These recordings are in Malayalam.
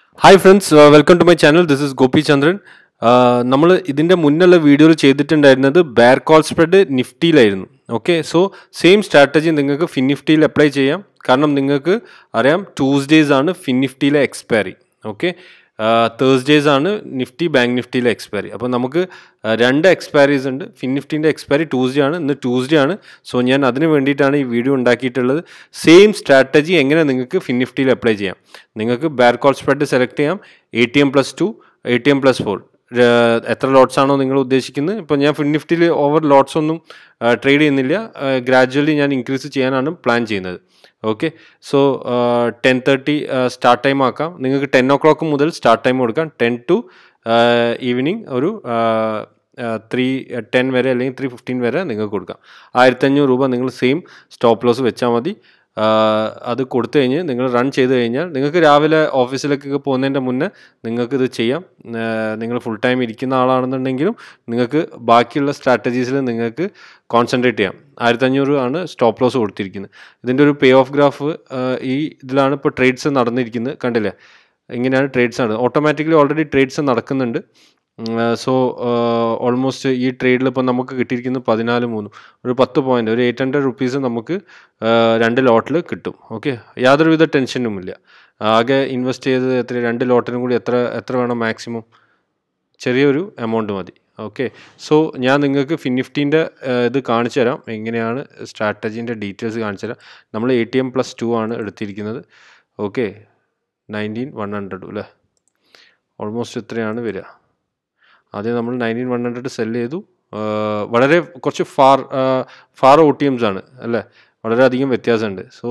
hi friends welcome to my channel this is Gopi Chandran നമ്മൾ ഇതിൻ്റെ മുന്നുള്ള വീഡിയോയിൽ ചെയ്തിട്ടുണ്ടായിരുന്നത് ബെയർ കോൾ സ്പ്രെഡ് നിഫ്റ്റിയിലായിരുന്നു ഓക്കെ സോ സെയിം സ്ട്രാറ്റജി നിങ്ങൾക്ക് ഫിൻ നിഫ്റ്റിയിൽ അപ്ലൈ ചെയ്യാം കാരണം നിങ്ങൾക്ക് അറിയാം ട്യൂസ്ഡേയ്സ് ആണ് ഫിൻ നിഫ്റ്റിയിലെ എക്സ്പയറി ഓക്കെ തേഴ്സ്ഡേയ്സ് ആണ് നിഫ്റ്റി ബാങ്ക് നിഫ്റ്റിയിലെ എക്സ്പയറി അപ്പോൾ നമുക്ക് ആ, രണ്ട് എക്സ്പയറീസ് ഉണ്ട് ഫിൻ നിഫ്റ്റിൻ്റെ എക്സ്പയറി ട്യൂസ്ഡേ ആണ് ഇന്ന് ട്യൂസ്ഡേ ആണ് സോ ഞാൻ അതിന് വേണ്ടിയിട്ടാണ് ഈ വീഡിയോ ഉണ്ടാക്കിയിട്ടുള്ളത് സെയിം സ്ട്രാറ്റജി എങ്ങനെ നിങ്ങൾക്ക് ഫിൻ നിഫ്റ്റിയിൽ അപ്ലൈ ചെയ്യാം നിങ്ങൾക്ക് ബെയർ കോൾ സ്പ്രെഡ് സെലക്ട് ചെയ്യാം A T M plus two A T M plus four എത്ര ലോട്ട്സ് ആണോ നിങ്ങൾ ഉദ്ദേശിക്കുന്നത് ഇപ്പോൾ ഞാൻ ഫിൻ നിഫ്റ്റിയിൽ ഓവർ ലോട്ട്സ് ഒന്നും ട്രേഡ് ചെയ്യുന്നില്ല ഗ്രാജുവലി ഞാൻ ഇൻക്രീസ് ചെയ്യാനാണ് പ്ലാൻ ചെയ്യുന്നത് okay so ten thirty start time ആക്കാം നിങ്ങൾക്ക് ടെൻ ഒ ക്ലോക്ക് മുതൽ സ്റ്റാർട്ട് ടൈം കൊടുക്കാം ടെൻ ടു ഈവനിങ് ഒരു ത്രീ ടെൻ വരെ അല്ലെങ്കിൽ ത്രീ ഫിഫ്റ്റീൻ വരെ നിങ്ങൾക്ക് കൊടുക്കാം ആയിരത്തഞ്ഞൂറ് രൂപ നിങ്ങൾ സെയിം സ്റ്റോപ്പ് ലോസ് വെച്ചാൽ മതി ആ, അത് കൊടുത്തു കഴിഞ്ഞ് നിങ്ങൾ റൺ ചെയ്ത് കഴിഞ്ഞാൽ നിങ്ങൾക്ക് രാവിലെ ഓഫീസിലേക്കൊക്കെ പോകുന്നതിൻ്റെ മുന്നേ നിങ്ങൾക്ക് ഇത് ചെയ്യാം ആ, നിങ്ങൾ ഫുൾ ടൈം ഇരിക്കുന്ന ആളാണെന്നുണ്ടെങ്കിലും നിങ്ങൾക്ക് ബാക്കിയുള്ള സ്ട്രാറ്റജീസിൽ നിങ്ങൾക്ക് കോൺസെൻട്രേറ്റ് ചെയ്യാം ആയിരത്തഞ്ഞൂറ് ആണ് സ്റ്റോപ്പ് ലോസ് കൊടുത്തിരിക്കുന്നത് ഇതിൻ്റെ ഒരു പേ ഓഫ് ഗ്രാഫ് ഈ ഇതിലാണ് ഇപ്പോൾ ട്രേഡ്സ് നടന്നിരിക്കുന്നത് കണ്ടില്ലേ ഇങ്ങനെയാണ് ട്രേഡ്സ് നടക്കുന്നത് ഓട്ടോമാറ്റിക്കലി ഓൾറെഡി ട്രേഡ്സ് നടക്കുന്നുണ്ട് സോ ഓൾമോസ്റ്റ് ഈ ട്രേഡിൽ ഇപ്പോൾ നമുക്ക് കിട്ടിയിരിക്കുന്നത് പതിനാല് മൂന്ന് ഒരു പത്ത് പോയിന്റ് ഒരു എയ്റ്റ് ഹൺഡ്രഡ് റുപ്പീസ് നമുക്ക് ആ, രണ്ട് ലോട്ടിൽ കിട്ടും ഓക്കെ യാതൊരുവിധ ടെൻഷനുമില്ല ആകെ ഇൻവെസ്റ്റ് ചെയ്ത് എത്ര രണ്ട് ലോട്ടിനും കൂടി എത്ര എത്ര വേണം മാക്സിമം ചെറിയൊരു എമൗണ്ട് മതി ഓക്കെ സോ ഞാൻ നിങ്ങൾക്ക് ഫിൻ നിഫ്റ്റീൻ്റെ ഇത് കാണിച്ചു തരാം എങ്ങനെയാണ് സ്ട്രാറ്റജീൻ്റെ ഡീറ്റെയിൽസ് കാണിച്ചു തരാം നമ്മൾ A T M plus two ആണ് എടുത്തിരിക്കുന്നത് ഓക്കെ നയൻറ്റീൻ വൺ ഹൺഡ്രഡ് അല്ലേ ഓൾമോസ്റ്റ് ഇത്രയാണ് വരിക ആദ്യം നമ്മൾ നയൻറ്റീൻ വൺ ഹൺഡ്രഡ് സെല് ചെയ്തു ആ, വളരെ കുറച്ച് far far O T Ms ആണ് അല്ലേ വളരെയധികം വ്യത്യാസമുണ്ട് സോ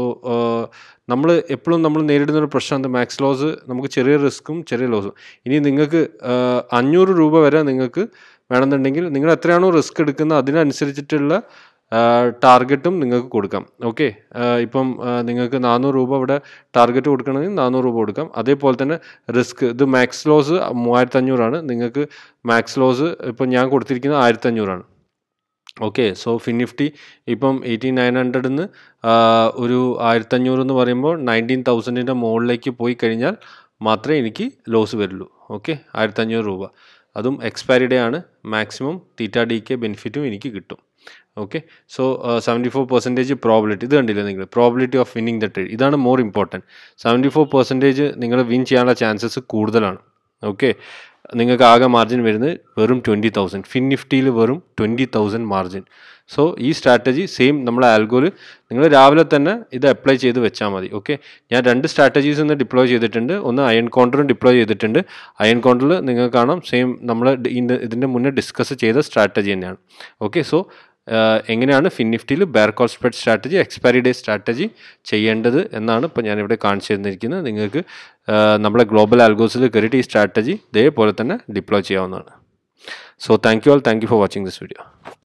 നമ്മൾ എപ്പോഴും നമ്മൾ നേരിടുന്ന ഒരു പ്രശ്നം എന്താ മാക്സ് ലോസ് നമുക്ക് ചെറിയ റിസ്ക്കും ചെറിയ ലോസും ഇനി നിങ്ങൾക്ക് ആ, അഞ്ഞൂറ് രൂപ വരെ നിങ്ങൾക്ക് വേണമെന്നുണ്ടെങ്കിൽ നിങ്ങൾ എത്രയാണോ റിസ്ക് എടുക്കുന്നത് അതിനനുസരിച്ചിട്ടുള്ള ടാർഗറ്റും നിങ്ങൾക്ക് കൊടുക്കാം ഓക്കെ ഇപ്പം ആ, നിങ്ങൾക്ക് നാനൂറ് രൂപ ഇവിടെ ടാർഗറ്റ് കൊടുക്കണമെങ്കിൽ നാനൂറ് രൂപ കൊടുക്കാം അതേപോലെ തന്നെ റിസ്ക് ഇത് മാക്സ് ലോസ് മൂവായിരത്തി അഞ്ഞൂറാണ് നിങ്ങൾക്ക് മാക്സ് ലോസ് ഇപ്പം ഞാൻ കൊടുത്തിരിക്കുന്നത് ആയിരത്തി അഞ്ഞൂറാണ് ഓക്കെ സോ ഫിൻ നിഫ്റ്റി ഇപ്പം എയ്റ്റി നയൻ ഹൺഡ്രഡിന്ന് ഒരു ആയിരത്തഞ്ഞൂറ് എന്ന് പറയുമ്പോൾ നയൻറ്റീൻ തൗസൻഡിൻ്റെ മുകളിലേക്ക് പോയി കഴിഞ്ഞാൽ മാത്രമേ എനിക്ക് ലോസ് വരുള്ളൂ ഓക്കെ ആയിരത്തഞ്ഞൂറ് രൂപ അതും എക്സ്പയറി ഡേ ആണ് മാക്സിമം തീറ്റ ഡി കെ ബെനിഫിറ്റും എനിക്ക് കിട്ടും okay so seventy four percentage probability ഇത് കണ്ടില്ലേ നിങ്ങൾ probability of winning the trade ഇതാണ് more important seventy four percentage നിങ്ങൾ വിൻ ചെയ്യാനുള്ള ചാൻസസ് കൂടുതലാണ് ഓക്കെ നിങ്ങൾക്ക് ആകെ മാർജിൻ വരുന്നത് വെറും ട്വൻറ്റി തൗസൻഡ് ഫിൻ നിഫ്റ്റിയിൽ വെറും ട്വൻറ്റി തൗസൻഡ് മാർജിൻ സോ ഈ സ്ട്രാറ്റജി സെയിം നമ്മളെ ആൽഗോല് നിങ്ങൾ രാവിലെ തന്നെ ഇത് അപ്ലൈ ചെയ്ത് വെച്ചാൽ മതി ഓക്കെ ഞാൻ രണ്ട് സ്ട്രാറ്റജീസ് ഇന്ന് ഡിപ്ലോയ് ചെയ്തിട്ടുണ്ട് ഒന്ന് അയൺ കൗണ്ടറും ഡിപ്ലോയ് ചെയ്തിട്ടുണ്ട് അയൺ കൗണ്ടറിൽ നിങ്ങൾക്ക് കാണാം സെയിം നമ്മൾ ഇതിൻ്റെ മുന്നേ ഡിസ്കസ് ചെയ്ത സ്ട്രാറ്റജി തന്നെയാണ് ഓക്കെ സോ എങ്ങനെയാണ് ഫിൻ നിഫ്റ്റിയിൽ bear call spread strategy expiry day strategy ചെയ്യേണ്ടത് എന്നാണ് ഇപ്പോൾ ഞാനിവിടെ കാണിച്ചു തന്നിരിക്കുന്നത് നിങ്ങൾക്ക് ആ, നമ്മുടെ ഗ്ലോബൽ ആൽഗോസിൽ കയറിയിട്ട് ഈ സ്ട്രാറ്റജി ഇതേപോലെ തന്നെ ഡിപ്ലോയ് ചെയ്യാവുന്നതാണ് so thank you all thank you for watching this video